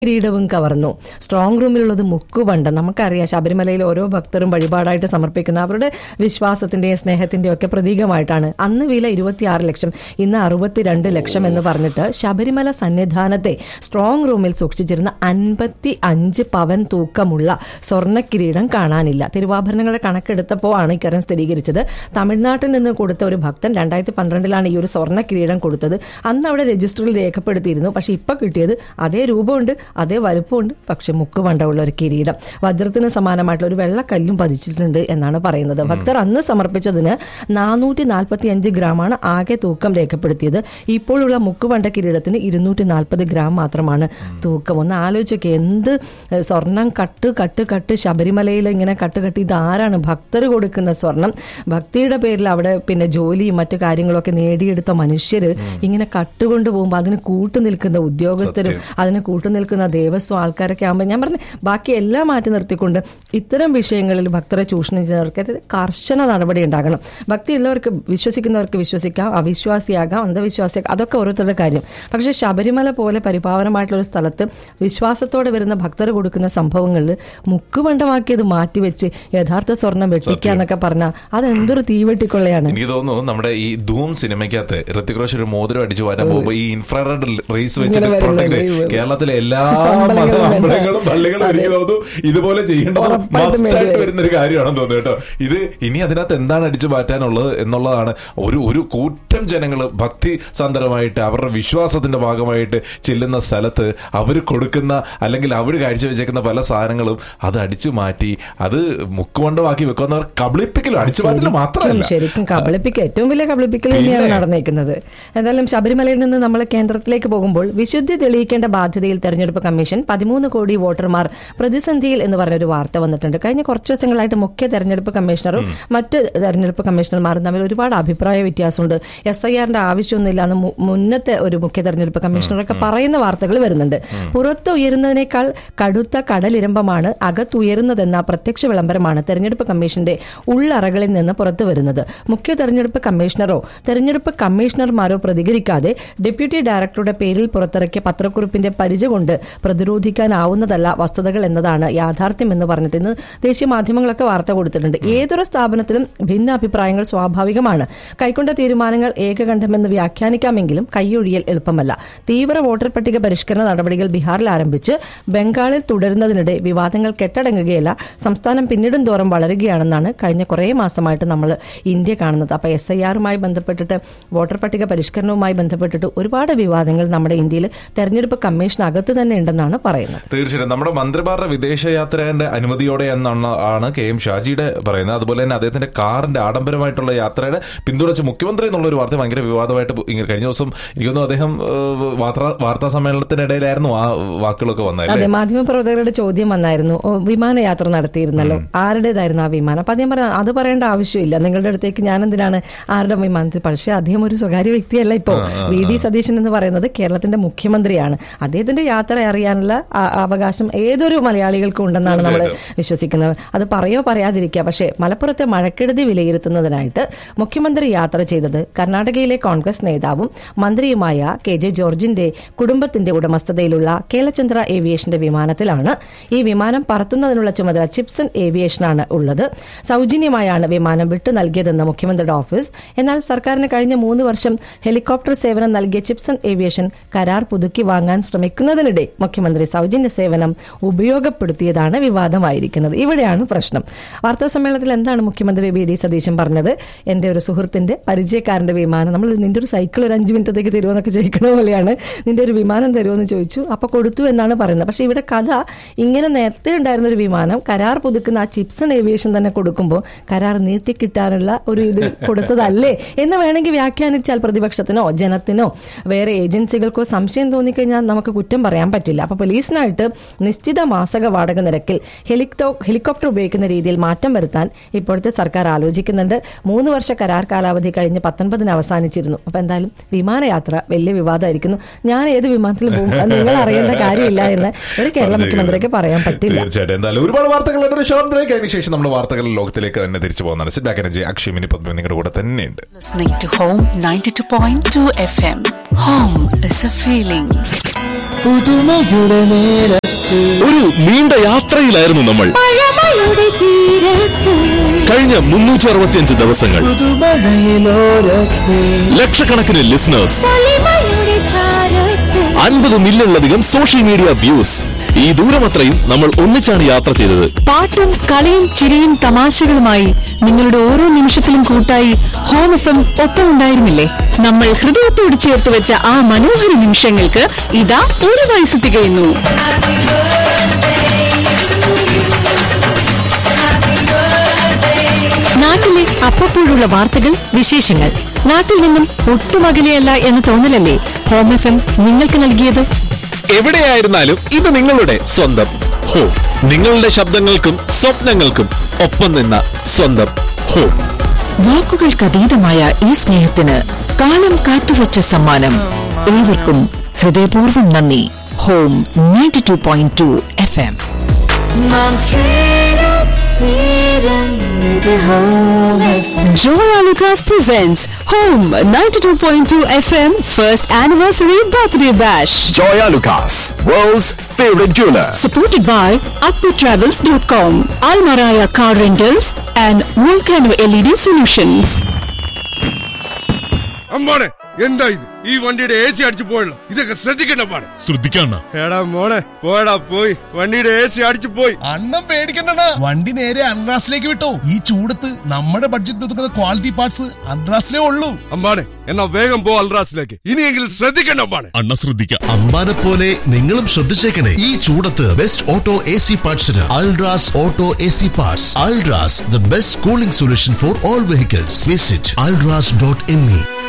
കിരീടവും കവർന്നു സ്ട്രോങ് റൂമിലുള്ളത് മുക്കുബണ്ടം നമുക്കറിയാം ശബരിമലയിൽ ഓരോ ഭക്തരും വഴിപാടായിട്ട് സമർപ്പിക്കുന്ന അവരുടെ വിശ്വാസത്തിന്റെയും സ്നേഹത്തിന്റെയും ഒക്കെ പ്രതീകമായിട്ടാണ് അന്ന് വില ഇരുപത്തിയാറ് ലക്ഷം ഇന്ന് അറുപത്തിരണ്ട് ലക്ഷം എന്ന് പറഞ്ഞിട്ട് ശബരിമല സന്നിധാനത്തെ സ്ട്രോങ് റൂമിൽ സൂക്ഷിച്ചിരുന്ന അൻപത്തി അഞ്ച് പവൻ തൂക്കമുള്ള സ്വർണ്ണ കിരീടം കാണാനില്ല തിരുവാഭരണങ്ങളുടെ കണക്കെടുത്തപ്പോൾ ആണ് ഇക്കാര്യം സ്ഥിരീകരിച്ചത് തമിഴ്നാട്ടിൽ നിന്ന് കൊടുത്ത ഒരു ഭക്തൻ രണ്ടായിരത്തി പന്ത്രണ്ടിലാണ് ഈ ഒരു സ്വർണ്ണ കിരീടം കൊടുത്തത് അന്ന് അവിടെ രജിസ്റ്ററിൽ രേഖപ്പെടുത്തിയിരുന്നു പക്ഷെ ഇപ്പൊ കിട്ടിയത് അതേ രൂപമുണ്ട് അതേ വലുപ്പമുണ്ട് പക്ഷെ മുക്ക് വണ്ടമുള്ള ഒരു കിരീടം വജ്രത്തിന് സമാനമായിട്ടുള്ള ഒരു വെള്ളക്കല്ലും പതിച്ചിട്ടുണ്ട് എന്നാണ് പറയുന്നത് ഭക്തർ അന്ന് സമർപ്പിച്ചതിന് നാനൂറ്റി നാൽപ്പത്തി അഞ്ച് ഗ്രാമാണ് ആകെ തൂക്കം രേഖപ്പെടുത്തിയത് ഇപ്പോഴുള്ള മുക്കുവണ്ട കിരീടത്തിന് ഇരുന്നൂറ്റി നാൽപ്പത് ഗ്രാം മാത്രമാണ് തൂക്കം ഒന്ന് ആലോചിച്ചൊക്കെ എന്ത് ഏഹ്, സ്വർണം കട്ട് കട്ട് കട്ട് ശബരിമലയിൽ ഇങ്ങനെ കട്ട് കട്ട് ഇത് ആരാണ് ഭക്തർ കൊടുക്കുന്ന സ്വർണം ഭക്തിയുടെ പേരിൽ അവിടെ പിന്നെ ജോലിയും മറ്റു കാര്യങ്ങളൊക്കെ നേടിയെടുത്ത മനുഷ്യര് ഇങ്ങനെ കട്ടുകൊണ്ട് പോകുമ്പോൾ അതിന് കൂട്ടു നിൽക്കുന്ന ഉദ്യോഗസ്ഥരും അതിന് കൂട്ടു നിൽക്കുന്ന ദേവസ്വം ആൾക്കാരൊക്കെ ആകുമ്പോൾ ഞാൻ പറഞ്ഞു ബാക്കി എല്ലാം മാറ്റി നിർത്തിക്കൊണ്ട് ഇത്തരം വിഷയങ്ങളിൽ ഭക്തരെ ചൂഷണം ചെയ്യുന്നവർക്ക് കർശന നടപടി ഉണ്ടാകണം ഭക്തിയുള്ളവർക്ക് വിശ്വസിക്കുന്നവർക്ക് വിശ്വസിക്കാം അവിശ്വാസിയാകാം അന്ധവിശ്വാസിയാകാം അതൊക്കെ ഓരോരുത്തരുടെ കാര്യം പക്ഷേ ശബരിമല പോലെ പരിപാവനമായിട്ടുള്ള ഒരു സ്ഥലത്ത് വിശ്വാസത്തോടെ വരുന്ന ഭക്തർ കൊടുക്കുന്ന സംഭവങ്ങളിൽ മുക്കുവണ്ടമാക്കിയത് മാറ്റിവെച്ച് യഥാർത്ഥ സ്വർണം വെട്ടിക്കുക എന്നൊക്കെ പറഞ്ഞാൽ അതെന്തൊരു തീവെട്ടിക്കൊള്ളയാണ് എനിക്ക് തോന്നുന്നു നമ്മുടെ ഈ ധൂം സിനിമയ്ക്കകത്ത് ഋത്തിക് റോഷൻ ഒരു മോതിരം അടിച്ചു മാറ്റാൻ പോകുമ്പോൾ ഈ ഇൻഫ്രാറെഡ് റേസ് വെച്ചിട്ട് ഇങ്ങനെ വരുന്നത് പ്രൊട്ടക്ട് ഈ- കേരളത്തിലെ എല്ലാ അമ്പലങ്ങളും മത- അമ്പലങ്ങളും വേണ്ട. പള്ളികളും എനിക്ക് അതെ. തോന്നുന്നു ഇതുപോലെ ചെയ്യേണ്ടത് ഉറപ്പായിട്ടും മസ്റ്റ് ആയിട്ട് വേണ്ടി വരുന്ന ഒരു കാര്യമാണെന്ന് തോന്നുന്നു കേട്ടോ ഇത് ഇനി അതിനകത്ത് എന്താണ് അടിച്ചു മാറ്റാനുള്ളത് എന്നുള്ളതാണ് ഒരു ഒരു കൂറ്റം ജനങ്ങൾ ഭക്തി സാന്ദ്രമായിട്ട് അവരുടെ വിശ്വാസത്തിന്റെ ഭാഗമായിട്ട് ചെല്ലുന്ന സ്ഥലത്ത് അവർ കൊടുക്കുന്ന അല്ലെങ്കിൽ അവർ കാഴ്ചവെച്ചേക്കുന്ന പല സാധനങ്ങളും അത് അടിച്ചു മാറ്റി അത് മുക്കുമണ്ടമാക്കി വെക്കുന്നവർ കബളിപ്പിക്കലും അടിച്ചു മാറ്റലും മാത്രമല്ല ശരിക്കും കബളിപ്പിക്കൽ ഏറ്റവും വലിയ കബളിപ്പിക്കൽ തന്നെയാണ് പിന്നെ? നടന്നേക്കുന്നത് എന്തായാലും ശബരിമലയിൽ നിന്ന് നമ്മൾ കേന്ദ്രത്തിലേക്ക് പോകുമ്പോൾ വിശുദ്ധി തെളിയിക്കേണ്ട ബാധ്യതയിൽ തെരഞ്ഞെടുപ്പ് കമ്മീഷൻ പതിമൂന്ന് കോടി വോട്ടർമാർ പ്രതിസന്ധിയിൽ എന്ന് പറഞ്ഞൊരു വാർത്ത വന്നിട്ടുണ്ട് കഴിഞ്ഞ കുറച്ച് ദിവസങ്ങളായിട്ട് മുഖ്യ തെരഞ്ഞെടുപ്പ് കമ്മീഷണറും മറ്റ് തെരഞ്ഞെടുപ്പ് കമ്മീഷണർമാരും തമ്മിൽ ഒരുപാട് അഭിപ്രായ വ്യത്യാസമുണ്ട് എസ് ഐ ആറിന്റെ ആവശ്യമൊന്നുമില്ല എന്ന് മു- മുന്നത്തെ ഒരു മുഖ്യ തെരഞ്ഞെടുപ്പ് കമ്മീഷണറൊക്കെ പറയുന്ന വാർത്തകൾ വരുന്നുണ്ട് പുറത്ത് ഉയരുന്നതിനേക്കാൾ കടുത്ത കടലിരമ്പമാണ് അകത്തുയരുന്നതെന്ന പ്രത്യക്ഷ വിളംബരമാണ് തെരഞ്ഞെടുപ്പ് കമ്മീഷന്റെ ഉള്ളറകളിൽ നിന്ന് പുറത്തു വരുന്നത് മുഖ്യ തെരഞ്ഞെടുപ്പ് കമ്മീഷണറോ തെരഞ്ഞെടുപ്പ് കമ്മീഷണർമാരോ പ്രതികരിക്കാതെ ഡെപ്യൂട്ടി ഡയറക്ടറുടെ പേരിൽ പുറത്തിറക്കിയ പത്രക്കുറിപ്പിന്റെ പരിചയ കൊണ്ട് പ്രതിരോധിക്കാനാവുന്നതല്ല വസ്തുതകൾ എന്നതാണ് യാഥാർത്ഥ്യം എന്ന് പറഞ്ഞിട്ട് ഇന്ന് ദേശീയ മാധ്യമങ്ങളൊക്കെ വാർത്ത കൊടുത്തിട്ടുണ്ട് ഏതൊരു സ്ഥാപനത്തിലും ഭിന്ന അഭിപ്രായങ്ങൾ സ്വാഭാവികമാണ് കൈക്കൊണ്ട തീരുമാനങ്ങൾ ഏകകണ്ഠമെന്ന് വ്യാഖ്യാനിക്കാമെങ്കിലും കൈയൊഴിയൽ എളുപ്പമല്ല തീവ്ര വോട്ടർ പട്ടിക പരിഷ്കരണ നടപടികൾ ബീഹാറിൽ ആരംഭിച്ച് ബംഗാളിൽ തുടരുന്നതിനിടെ വിവാദങ്ങൾ കെട്ടടങ്ങുകയല്ല സംസ്ഥാനം പിന്നിടും തോറും വളരുകയാണെന്നാണ് കഴിഞ്ഞ കുറേ മാസമായിട്ട് നമ്മൾ ഇന്ത്യ കാണുന്നത് അപ്പൊ എസ് ഐ ആറുമായി ബന്ധപ്പെട്ടിട്ട് വോട്ടർ പട്ടിക പരിഷ്കരണവുമായി ബന്ധപ്പെട്ടിട്ട് ഒരുപാട് വിവാദങ്ങൾ നമ്മുടെ ഇന്ത്യയിൽ തെരഞ്ഞെടുപ്പ് കമ്മീഷൻ അകത്ത് തന്നെ ഉണ്ടെന്നാണ് പറയുന്നത് തീർച്ചയായിട്ടും നമ്മുടെ മന്ത്രിമാരുടെ വിദേശയാത്രയുടെ അനുമതിയോടെ എന്നാണ് ആണ് കെ എം ഷാജിയുടെ പറയുന്നത് അതുപോലെ തന്നെ അദ്ദേഹത്തിന്റെ കാറിന്റെ ആഡംബരമായിട്ടുള്ള യാത്രയുടെ പിന്തുണച്ച് മുഖ്യമന്ത്രി എന്നുള്ള ഒരു വാർത്ത ഭയങ്കര വിവാദമായിട്ട് പോ- ഇങ്ങനെ കഴിഞ്ഞ ദിവസം എനിക്ക് തോന്നുന്നു അദ്ദേഹം ഏഹ്, വാർത്താ വാർത്താ സമ്മേളനത്തിനിടയിലായിരുന്നു ആ വാക്കുകളൊക്കെ വന്നത് അതെ മാധ്യമപ്രവർത്തകരുടെ ചോദ്യം വന്നായിരുന്നു ഓ, വിമാനയാത്ര നടത്തിയിരുന്നല്ലോ ആരുടേതായിരുന്നു ആ വിമാനം അപ്പൊ അദ്ദേഹം പറയാം അത് പറയേണ്ട ആവശ്യമില്ല നിങ്ങളുടെ അടുത്തേക്ക് ഞാൻ എന്തിനാണ് ആരുടെ വിമാനത്തിൽ പക്ഷേ അദ്ദേഹം ഒരു സ്വകാര്യ വ്യക്തിയല്ല ഇപ്പോ വി ഡി സതീശൻ എന്ന് പറയുന്നത് കേരളത്തിന്റെ മുഖ്യമന്ത്രിയാണ് അദ്ദേഹത്തിന്റെ യാത്ര അറിയാനുള്ള ആ- അവകാശം ഏതൊരു മലയാളികൾക്കും ഉണ്ടെന്നാണ് നമ്മൾ വിശ്വസിക്കുന്നത് അത് പറയോ പറയാതിരിക്കുക പക്ഷേ മലപ്പുറത്തെ മഴക്കെടുതി വിലയിരുത്തുന്നതിനായിട്ട് മുഖ്യമന്ത്രി യാത്ര ചെയ്തത് കർണാടകയിലെ കോൺഗ്രസ് നേതാവും മന്ത്രിയുമായ കെ ജെ ജോർജിന്റെ കുടുംബത്തിന്റെ ഉടമസ്ഥതയിലുള്ള കേളചന്ദ്ര ഏവിയേഷന്റെ വിമാനത്തിലാണ് ഈ വിമാനം പറത്തുന്നതിനുള്ള ചുമതല ചിപ്സൺ ഏവിയേഷനാണ് ഉള്ളത് സൗജന്യമായാണ് വിമാനം വിട്ടു നൽകിയതെന്ന് മുഖ്യമന്ത്രിയുടെ ഓഫീസ് എന്നാൽ സർക്കാരിന് കഴിഞ്ഞ മൂന്ന് വർഷം ഹെലികോപ്റ്റർ സേവനം നൽകിയ ചിപ്സൺ ഏവിയേഷൻ കരാർ പുതുക്കി വാങ്ങാൻ ശ്രമിക്കുന്നതിനിടെ മുഖ്യമന്ത്രി സൗജന്യ സേവനം ഉപയോഗപ്പെടുത്തിയതാണ് വിവാദമായിരിക്കുന്നത് ഇവിടെയാണ് പ്രശ്നം വാർത്താ സമ്മേളനത്തിൽ എന്താണ് മുഖ്യമന്ത്രി വി ഡി സതീശൻ പറഞ്ഞത് എന്റെ ഒരു സുഹൃത്തിന്റെ പരിചയക്കാരന്റെ വിമാനം നമ്മൾ നിന്റെ ഒരു സൈക്കിൾ ഒരു അഞ്ച് മിനിറ്റത്തേക്ക് തരുമെന്നൊക്കെ ചോദിക്കണ പോലെയാണ് നിന്റെ ഒരു വിമാനം തരുമെന്ന് ചോദിച്ചു അപ്പൊ കൊടുത്തു എന്നാണ് പറയുന്നത് പക്ഷെ ഇവിടെ കഥ ഇങ്ങനെ നേരത്തെ ഉണ്ടായിരുന്ന ഒരു വിമാനം കരാർ പുതുക്കുന്ന ആ ചിപ്സൺ ഏവിയേഷൻ തന്നെ കൊടുക്കുമ്പോൾ കരാർ നീട്ടിക്കിട്ടാനുള്ള ഒരു ഇത് കൊടുത്തതല്ലേ എന്ന് വേണമെങ്കിൽ വ്യാഖ്യാനിച്ചാൽ പ്രതിപക്ഷത്തിനോ ജനത്തിനോ വേറെ ഏജൻസികൾക്കോ സംശയം തോന്നിക്കഴിഞ്ഞാൽ നമുക്ക് കുറ്റം പറയാൻ പറ്റില്ല അപ്പൊ പോലീസിനായിട്ട് നിശ്ചിത മാസക വാടക നിരക്കിൽ ഹെലിക്ടോ ഹെലികോപ്റ്റർ ഉപയോഗിക്കുന്ന രീതിയിൽ മാറ്റം വരുത്താൻ ഇപ്പോഴത്തെ സർക്കാർ ആലോചിക്കുന്നുണ്ട് മൂന്ന് വർഷ കരാർ കാലാവധി കഴിഞ്ഞ് പത്തൊൻപതിന് അവസാനിച്ചിരുന്നു അപ്പൊ എന്തായാലും വിമാനയാത്ര വലിയ വിവാദമായിരിക്കുന്നു ഞാൻ ഏത് വിമാനത്തിൽ പോകും അത് നിങ്ങൾ അറിയേണ്ട കാര്യമില്ല എന്ന് ഒരു കേരള മുഖ്യമന്ത്രിക്ക് പറയാൻ പറ്റില്ല തീർച്ചയായിട്ടും എന്തായാലും ഒരുപാട് വാർത്തകളുണ്ട് ഒരു ഷോർട്ട് ബ്രേക്ക് അതിനുശേഷം നമ്മൾ വാർത്തകൾ ലോകത്തിലേക്ക് തന്നെ തിരിച്ചു പോകുന്നതാണ് sit back energy Akshay Mini Padma നിങ്ങളുടെ കൂടെ തന്നെയുണ്ട് Listening to Home 92.2 FM. Home is a feeling. പുതുമയുടെ നേരത്ത് ഒരു നീണ്ട യാത്രയിലായിരുന്നു നമ്മൾ കഴിഞ്ഞ മുന്നൂറ്റി അറുപത്തിയഞ്ച് ദിവസങ്ങൾ പുതുമഴയിലോരത്ത് ലക്ഷക്കണക്കിന് ലിസണേഴ്സ് അൻപത് മില്യണിലധികം സോഷ്യൽ മീഡിയ വ്യൂസ് ഈ ദൂരമത്രയും നമ്മൾ ഒന്നിച്ചാണ് യാത്ര ചെയ്തത് പാട്ടും കളിയും ചിരിയും തമാശകളുമായി നിങ്ങളുടെ ഓരോ നിമിഷത്തിലും കൂട്ടായി ഹോം എഫ് എം ഒപ്പം ഉണ്ടായിരുന്നില്ലേ നമ്മൾ ഹൃദയത്തോട് ചേർത്ത് വെച്ച ആ മനോഹര നിമിഷങ്ങൾക്ക് ഇതാ ഒരു വയസ്സ് തികയുന്നു നാട്ടിലെ അപ്പപ്പോഴുള്ള വാർത്തകൾ വിശേഷങ്ങൾ നാട്ടിൽ നിന്നും ഒട്ടും അകലെയല്ല എന്ന തോന്നലല്ലേ ഹോം എഫ് എം നിങ്ങൾക്ക് നൽകിയത് എവിടെയായിരുന്നാലും ഇത് നിങ്ങളുടെ സ്വന്തം ഹോ നിങ്ങളുടെ ശബ്ദങ്ങൾക്കും സ്വപ്നങ്ങൾക്കും ഒപ്പം നിന്ന സ്വന്തം ഹോ വാക്കുകൾക്കതീതമായ ഈ സ്നേഹത്തിന് കാലം കാത്തുവച്ച സമ്മാനം ഏവർക്കും ഹൃദയപൂർവ്വം നന്ദി home ninety two point two F M നാം ചേരും തീരും ഇത് home FM. Joya Lucas presents Home 92.2 FM First Anniversary Birthday Bash. Joya Lucas, world's favorite jeweler. Supported by AkpiTravels.com, Almaraya Car Rentals, and Volcano LED Solutions. അമ്മാണെ എന്താ ഇത് ഈ വണ്ടിയുടെ A C അടിച്ചു പോയല്ലോ ഇതൊക്കെ ശ്രദ്ധിക്കണ്ട പാടെ ശ്രദ്ധിക്കണ്ട എടാ മോളെ പോയടാ പോയി വണ്ടിയുടെ എ സി അടിച്ചു പോയി അണ്ണം പേടിക്കണ്ട വണ്ടി നേരെ അൺറാസിലേക്ക് വിട്ടോ ഈ ചൂടത്ത് നമ്മുടെ ബഡ്ജറ്റ് ഒതുക്കുന്ന ക്വാളിറ്റി പാർട്സ് അൺറാസിലേ ഉള്ളൂ അമ്പാണെ എന്നാ വേഗം പോ അൽറാസിലേക്ക് ഇനിയെങ്കിലും ശ്രദ്ധിക്കണ്ട അമ്പാണെ അണ്ണ ശ്രദ്ധിക്കാം അമ്പാനെ പോലെ നിങ്ങളും ശ്രദ്ധിച്ചേക്കണേ ഈ ചൂടത്ത് ബെസ്റ്റ് ഓട്ടോ എ സി പാർട്സിന് Ultras auto A C parts Ultras the best cooling solution for all vehicles visit Ultras dot M E